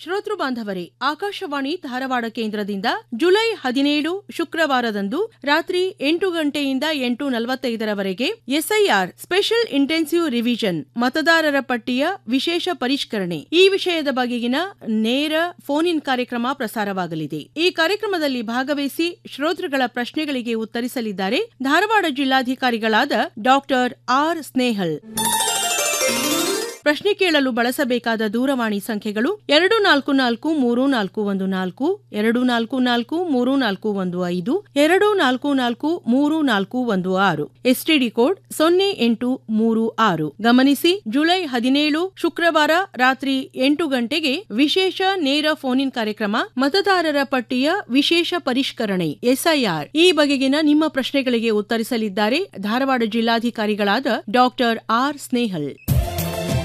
ಶ್ರೋತೃ ಬಾಂಧವರೇ ಆಕಾಶವಾಣಿ ಧಾರವಾಡ ಕೇಂದ್ರದಿಂದ ಜುಲೈ ಹದಿನೇಳು ಶುಕ್ರವಾರದಂದು ರಾತ್ರಿ ಎಂಟು ಗಂಟೆಯಿಂದ ಎಂಟು ನಲವತ್ತೈದರವರೆಗೆ ಎಸ್ಐಆರ್ ಸ್ಪೆಷಲ್ ಇಂಟೆನ್ಸಿವ್ ರಿವಿಷನ್ ಮತದಾರರ ಪಟ್ಟಿಯ ವಿಶೇಷ ಪರಿಷ್ಕರಣೆ ಈ ವಿಷಯದ ಬಗೆಗಿನ ನೇರ ಫೋನ್ ಇನ್ ಕಾರ್ಯಕ್ರಮ ಪ್ರಸಾರವಾಗಲಿದೆ ಈ ಕಾರ್ಯಕ್ರಮದಲ್ಲಿ ಭಾಗವಹಿಸಿ ಶ್ರೋತೃಗಳ ಪ್ರಶ್ನೆಗಳಿಗೆ ಉತ್ತರಿಸಲಿದ್ದಾರೆ ಧಾರವಾಡ ಜಿಲ್ಲಾಧಿಕಾರಿಗಳಾದ ಡಾಕ್ಟರ್ ಆರ್ ಸ್ನೇಹಲ್ ಪ್ರಶ್ನೆ ಕೇಳಲು ಬಳಸಬೇಕಾದ ದೂರವಾಣಿ ಸಂಖ್ಯೆಗಳು ಎರಡು ನಾಲ್ಕು ನಾಲ್ಕು ಮೂರು ನಾಲ್ಕು ಒಂದು ನಾಲ್ಕು ಎರಡು ನಾಲ್ಕು ನಾಲ್ಕು ಮೂರು ನಾಲ್ಕು ಒಂದು ಐದು ಎರಡು ನಾಲ್ಕು ನಾಲ್ಕು ಮೂರು ನಾಲ್ಕು ಒಂದು ಆರು ಎಸ್ಟಿಡಿ ಕೋಡ್ ಸೊನ್ನೆ ಎಂಟು ಮೂರು ಆರು ಗಮನಿಸಿ ಜುಲೈ ಹದಿನೇಳು ಶುಕ್ರವಾರ ರಾತ್ರಿ ಎಂಟು ಗಂಟೆಗೆ ವಿಶೇಷ ನೇರ ಫೋನ್ ಇನ್ ಕಾರ್ಯಕ್ರಮ ಮತದಾರರ ಪಟ್ಟಿಯ ವಿಶೇಷ ಪರಿಷ್ಕರಣೆ ಎಸ್ಐಆರ್ ಈ ಬಗೆಗಿನ ನಿಮ್ಮ ಪ್ರಶ್ನೆಗಳಿಗೆ ಉತ್ತರಿಸಲಿದ್ದಾರೆ ಧಾರವಾಡ ಜಿಲ್ಲಾಧಿಕಾರಿಗಳಾದ ಡಾಕ್ಟರ್ ಆರ್ ಸ್ನೇಹಲ್